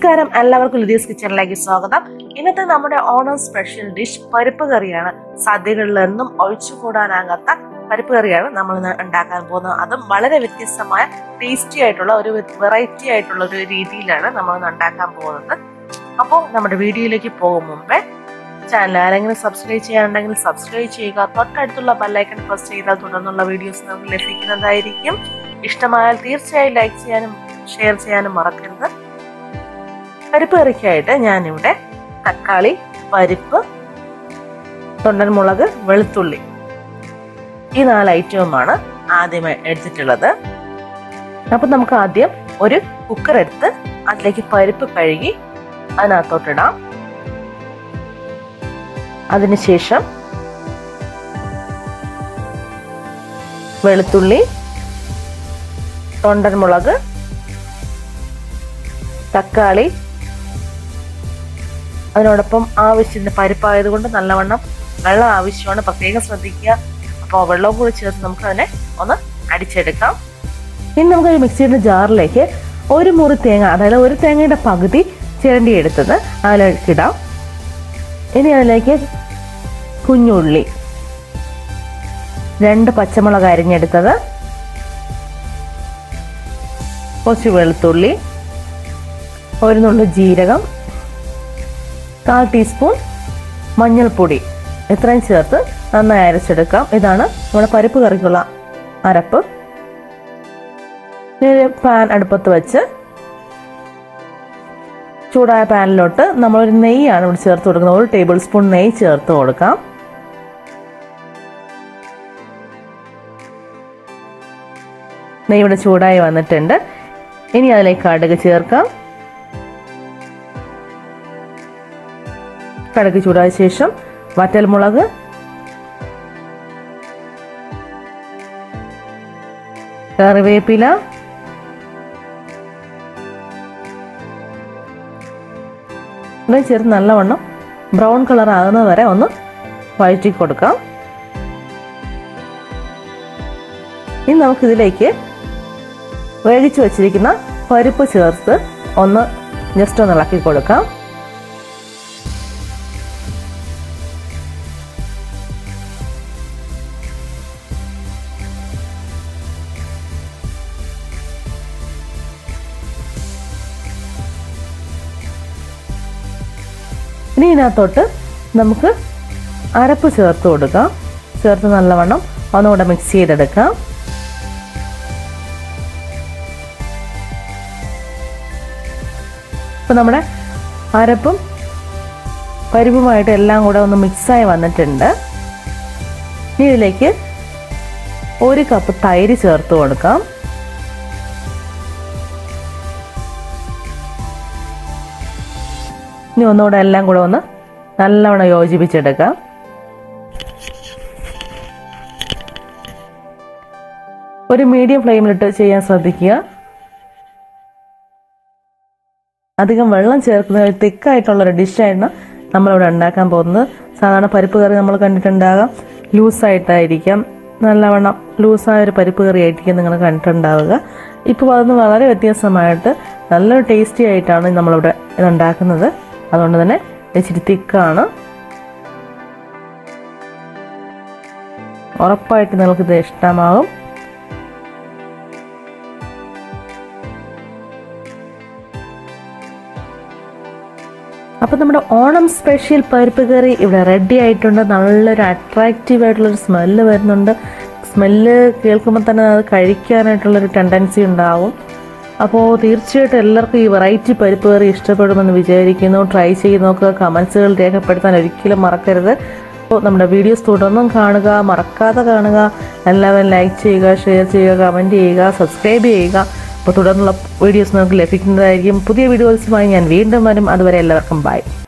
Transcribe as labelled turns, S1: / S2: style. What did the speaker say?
S1: നമസ്കാരം എല്ലാവർക്കും ലിതീസ് കിച്ചണിലേക്ക് സ്വാഗതം ഇന്നത്തെ നമ്മുടെ ഓണം സ്പെഷ്യൽ ഡിഷ് പരിപ്പ് കറിയാണ് സദ്യകളിൽ നിന്നും ഒഴിച്ചുകൂടാനാകാത്ത പരിപ്പ് കറിയാണ് നമ്മൾ ഇന്ന് ഉണ്ടാക്കാൻ പോകുന്നത് അതും വളരെ വ്യത്യസ്തമായ ടേസ്റ്റി ആയിട്ടുള്ള ഒരു വെറൈറ്റി ആയിട്ടുള്ള ഒരു രീതിയിലാണ് നമ്മൾ ഇന്ന് ഉണ്ടാക്കാൻ പോകുന്നത് അപ്പോൾ നമ്മുടെ വീഡിയോയിലേക്ക് പോകും മുമ്പേ ചാനൽ ആരെങ്കിലും സബ്സ്ക്രൈബ് ചെയ്യാനുണ്ടെങ്കിൽ സബ്സ്ക്രൈബ് ചെയ്യുക തൊട്ടടുത്തുള്ള ബെല്ലൈക്കൺ പ്രസ് ചെയ്താൽ തുടർന്നുള്ള വീഡിയോസ് നമുക്ക് ലഭിക്കുന്നതായിരിക്കും ഇഷ്ടമായാൽ തീർച്ചയായും ലൈക്ക് ചെയ്യാനും ഷെയർ ചെയ്യാനും മറക്കരുത് പരിപ്പ് കറിക്കായിട്ട് ഞാനിവിടെ തക്കാളി പരിപ്പ് തൊണ്ടൻ മുളക് വെളുത്തുള്ളി ഈ നാല് ഐറ്റവുമാണ് ആദ്യമായി എടുത്തിട്ടുള്ളത് അപ്പം നമുക്ക് ആദ്യം ഒരു കുക്കർ എടുത്ത് അതിലേക്ക് പരിപ്പ് കഴുകി അതിനകത്തോട്ടിടാം അതിനുശേഷം വെളുത്തുള്ളി തൊണ്ടൻ മുളക് തക്കാളി അതിനോടൊപ്പം ആവശ്യത്തിന് പരിപ്പായതുകൊണ്ട് നല്ലവണ്ണം വെള്ളം ആവശ്യമാണ് പ്രത്യേകം ശ്രദ്ധിക്കുക അപ്പോൾ വെള്ളവും കൂടി ചേർത്ത് നമുക്ക് അതിനെ ഒന്ന് അടിച്ചെടുക്കാം ഇനി നമുക്ക് ഒരു മിക്സിയുടെ ജാറിലേക്ക് ഒരു മുറി തേങ്ങ അതായത് ഒരു തേങ്ങയുടെ പകുതി ചിരണ്ടി എടുത്തത് അതിലേക്ക് ഇടാം ഇനി അതിലേക്ക് കുഞ്ഞുള്ളി രണ്ട് പച്ചമുളക് അരിഞ്ഞെടുത്തത് കുറച്ച് വെളുത്തുള്ളി ഒരു നുള്ളു ജീരകം കാൽ ടീസ്പൂൺ മഞ്ഞൾപ്പൊടി ഇത്രയും ചേർത്ത് നന്നായി അരച്ചെടുക്കാം ഇതാണ് നമ്മുടെ പരിപ്പ് കറിക്കുള്ള അരപ്പ് പാൻ അടുപ്പത്ത് വെച്ച് ചൂടായ പാനിലോട്ട് നമ്മളൊരു നെയ്യാണ് ഇവിടെ ചേർത്ത് കൊടുക്കുന്നത് ഒരു ടേബിൾ സ്പൂൺ നെയ്യ് ചേർത്ത് കൊടുക്കാം നെയ്യ് ഇവിടെ ചൂടായി വന്നിട്ടുണ്ട് ഇനി അതിലേക്ക് കടുക് ചേർക്കാം കടുക് ചൂടായ ശേഷം വറ്റൽമുളക് കറിവേപ്പില ഇതും ചേർത്ത് നല്ലവണ്ണം ബ്രൗൺ കളർ ആകുന്നത് വരെ ഒന്ന് വഴറ്റി കൊടുക്കാം ഇനി നമുക്കിതിലേക്ക് വേവിച്ച് വെച്ചിരിക്കുന്ന പരിപ്പ് ചേർത്ത് ഒന്ന് ജസ്റ്റ് ഒന്ന് ഇളക്കി കൊടുക്കാം ഇനി ഇതിനകത്തോട്ട് നമുക്ക് അരപ്പ് ചേർത്ത് കൊടുക്കാം ചേർത്ത് നല്ലവണ്ണം ഒന്നുകൂടെ മിക്സ് ചെയ്തെടുക്കാം ഇപ്പം നമ്മുടെ അരപ്പും പരിപ്പുമായിട്ട് എല്ലാം കൂടെ ഒന്ന് മിക്സായി വന്നിട്ടുണ്ട് ഇനി ഇതിലേക്ക് ഒരു കപ്പ് തൈര് ചേർത്ത് കൊടുക്കാം ഇനി ഒന്നുകൂടെ എല്ലാം കൂടെ ഒന്ന് നല്ലവണ്ണം യോജിപ്പിച്ചെടുക്കാം ഒരു മീഡിയം ഫ്ലെയിമിലിട്ട് ചെയ്യാൻ ശ്രദ്ധിക്കുക അധികം വെള്ളം ചേർക്കുന്ന ഒരു തിക്കായിട്ടുള്ള ഒരു ഡിഷായിരുന്നു നമ്മളിവിടെ ഉണ്ടാക്കാൻ പോകുന്നത് സാധാരണ പരിപ്പ് കറി നമ്മൾ കണ്ടിട്ടുണ്ടാകാം ലൂസായിട്ടായിരിക്കാം നല്ലവണ്ണം ലൂസായ ഒരു പരിപ്പ് കറി ആയിരിക്കും നിങ്ങൾ കണ്ടിട്ടുണ്ടാവുക ഇപ്പോൾ അതൊന്ന് വളരെ വ്യത്യാസമായിട്ട് നല്ലൊരു ടേസ്റ്റി ആയിട്ടാണ് നമ്മളിവിടെ ഇതുണ്ടാക്കുന്നത് അതുകൊണ്ട് തന്നെ ഇച്ചിരി തിക്കാണ് ഉറപ്പായിട്ട് നിങ്ങൾക്കിത് ഇഷ്ടമാകും അപ്പം നമ്മുടെ ഓണം സ്പെഷ്യൽ പരിപ്പ് കറി ഇവിടെ റെഡി ആയിട്ടുണ്ട് നല്ലൊരു അട്രാക്റ്റീവ് ആയിട്ടുള്ളൊരു സ്മെല്ല് വരുന്നുണ്ട് സ്മെല്ല് കേൾക്കുമ്പോൾ തന്നെ അത് കഴിക്കാനായിട്ടുള്ളൊരു ടെൻഡൻസി ഉണ്ടാവും അപ്പോൾ തീർച്ചയായിട്ടും എല്ലാവർക്കും ഈ വെറൈറ്റി പരിപ്പ് കറി ഇഷ്ടപ്പെടുമെന്ന് വിചാരിക്കുന്നു ട്രൈ ചെയ്ത് നോക്കുക കമൻസുകൾ രേഖപ്പെടുത്താൻ ഒരിക്കലും മറക്കരുത് അപ്പോൾ നമ്മുടെ വീഡിയോസ് തുടർന്നും കാണുക മറക്കാതെ കാണുക എല്ലാവരും ലൈക്ക് ചെയ്യുക ഷെയർ ചെയ്യുക കമൻറ്റ് ചെയ്യുക സബ്സ്ക്രൈബ് ചെയ്യുക അപ്പോൾ തുടർന്നുള്ള വീഡിയോസ് നമുക്ക് ലഭിക്കുന്നതായിരിക്കും പുതിയ വീഡിയോസുമായി ഞാൻ വീണ്ടും വരും അതുവരെ എല്ലാവർക്കും ബൈ